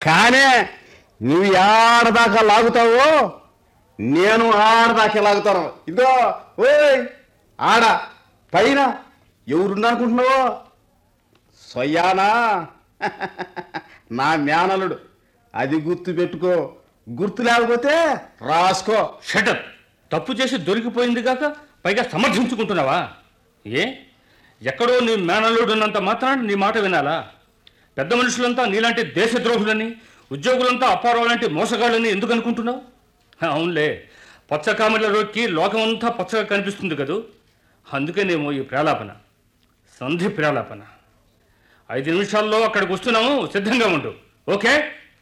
కానీ నువ్వు ఆడదాకా లాగుతావో నేను ఆడదాకా లాగుతాను ఇదిగో ఓయ్ ఆడ పైన ఎవరున్నా అనుకుంటున్నావో సొయ్యానా నా మేనలుడు అది గుర్తు పెట్టుకో గుర్తు లేకపోతే రాసుకో షటప్ తప్పు చేసి దొరికిపోయింది కాక పైగా సమర్థించుకుంటున్నావా ఏ ఎక్కడో నీ మేనల్లుడు ఉన్నంత మాత్రాన నీ మాట వినాలా పెద్ద మనుషులంతా నీలాంటి దేశద్రోహులని ఉద్యోగులంతా అప్పారావు లాంటి మోసగాళ్ళని ఎందుకు అనుకుంటున్నావు అవునులే పచ్చకామెల రొక్కి లోకమంతా పచ్చగా కనిపిస్తుంది కదూ అందుకేనేమో ఈ ప్రేలాపన సంధి ప్రేలాపన ఐదు నిమిషాల్లో అక్కడికి వస్తున్నాము సిద్ధంగా ఉండు ఓకే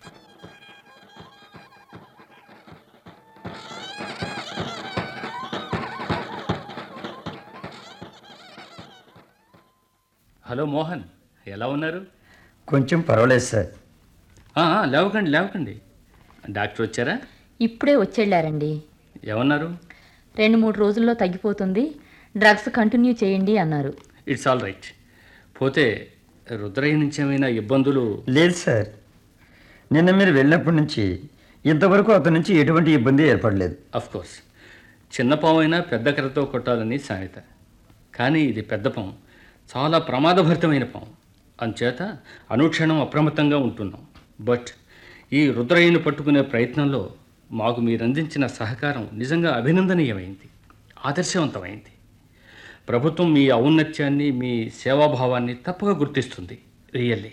హలో మోహన్ ఎలా ఉన్నారు కొంచెం పర్వాలేదు సార్ ఆ, ఆ, లేవకండి లేవకండి డాక్టర్ వచ్చారా ఇప్పుడే వచ్చేళ్ళారండి ఏమన్నారు రెండు మూడు రోజుల్లో తగ్గిపోతుంది డ్రగ్స్ కంటిన్యూ చేయండి అన్నారు ఇట్స్ ఆల్ రైట్ పోతే రుద్రయ్య నుంచి ఏమైనా ఇబ్బందులు లేదు సార్ నిన్న మీరు వెళ్ళినప్పటి నుంచి ఇంతవరకు అతని నుంచి ఎటువంటి ఇబ్బంది ఏర్పడలేదు అఫ్ కోర్స్ చిన్న పాము అయినా పెద్ద కర్రతో కొట్టాలని సామెత కానీ ఇది పెద్ద పాము చాలా ప్రమాదభరితమైన పాము అంచేత అనుక్షణం అప్రమత్తంగా ఉంటున్నాం బట్ ఈ రుద్రయ్యను పట్టుకునే ప్రయత్నంలో మాకు మీరు అందించిన సహకారం నిజంగా అభినందనీయమైంది ఆదర్శవంతమైంది ప్రభుత్వం మీ ఔన్నత్యాన్ని మీ సేవాభావాన్ని తప్పక గుర్తిస్తుంది రియల్లీ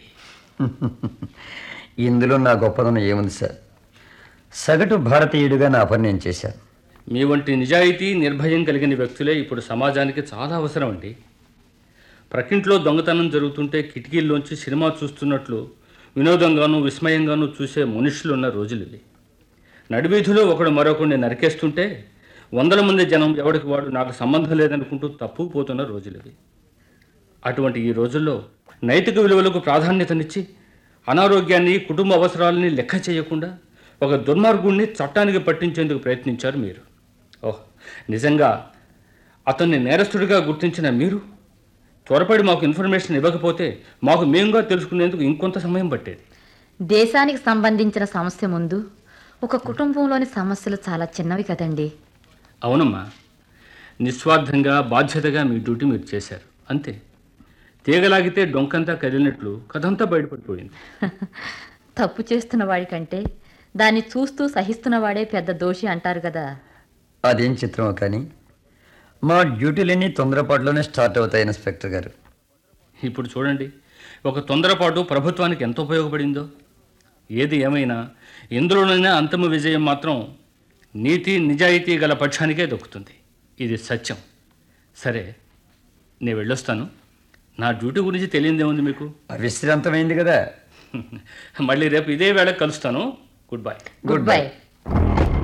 ఇందులో నా గొప్పదనం ఏముంది సార్ సగటు భారతీయుడిగా నా పని నేను చేశాను మీ వంటి నిజాయితీ నిర్భయం కలిగిన వ్యక్తులే ఇప్పుడు సమాజానికి చాలా అవసరం అండి ప్రకింట్లో దొంగతనం జరుగుతుంటే కిటికీల్లోంచి సినిమా చూస్తున్నట్లు వినోదంగాను విస్మయంగాను చూసే మనుషులు ఉన్న రోజులు ఇవి నడివీధిలో ఒకడు మరొకడిని నరికేస్తుంటే వందల మంది జనం ఎవడికి వాడు నాకు సంబంధం లేదనుకుంటూ తప్పుకుపోతున్న రోజులు ఇవి అటువంటి ఈ రోజుల్లో నైతిక విలువలకు ప్రాధాన్యతనిచ్చి అనారోగ్యాన్ని కుటుంబ అవసరాలని లెక్క చేయకుండా ఒక దుర్మార్గుణ్ణి చట్టానికి పట్టించేందుకు ప్రయత్నించారు మీరు ఓహ్ నిజంగా అతన్ని నేరస్తుడిగా గుర్తించిన మీరు త్వరపడి మాకు ఇన్ఫర్మేషన్ ఇవ్వకపోతే మాకు మేముగా తెలుసుకునేందుకు ఇంకొంత సమయం పట్టేది దేశానికి సంబంధించిన సమస్య ముందు ఒక కుటుంబంలోని సమస్యలు చాలా చిన్నవి కదండి అవునమ్మా నిస్వార్థంగా బాధ్యతగా మీ డ్యూటీ మీరు చేశారు అంతే తీగలాగితే డొంకంతా కదిలినట్లు కథంతా బయటపడిపోయింది తప్పు చేస్తున్న వాడికంటే దాన్ని చూస్తూ సహిస్తున్న వాడే పెద్ద దోషి అంటారు కదా అదేం చిత్రమో కానీ మా డ్యూటీలన్నీ తొందరపాటులోనే స్టార్ట్ అవుతాయి ఇన్స్పెక్టర్ గారు ఇప్పుడు చూడండి ఒక తొందరపాటు ప్రభుత్వానికి ఎంత ఉపయోగపడిందో ఏది ఏమైనా ఎందులోనైనా అంతిమ విజయం మాత్రం నీతి నిజాయితీ గల పక్షానికే దొక్కుతుంది ఇది సత్యం సరే నేను వెళ్ళొస్తాను నా డ్యూటీ గురించి తెలియదేముంది మీకు విశ్రాంతమైంది కదా మళ్ళీ రేపు ఇదే వేళ కలుస్తాను గుడ్ బై గుడ్ బై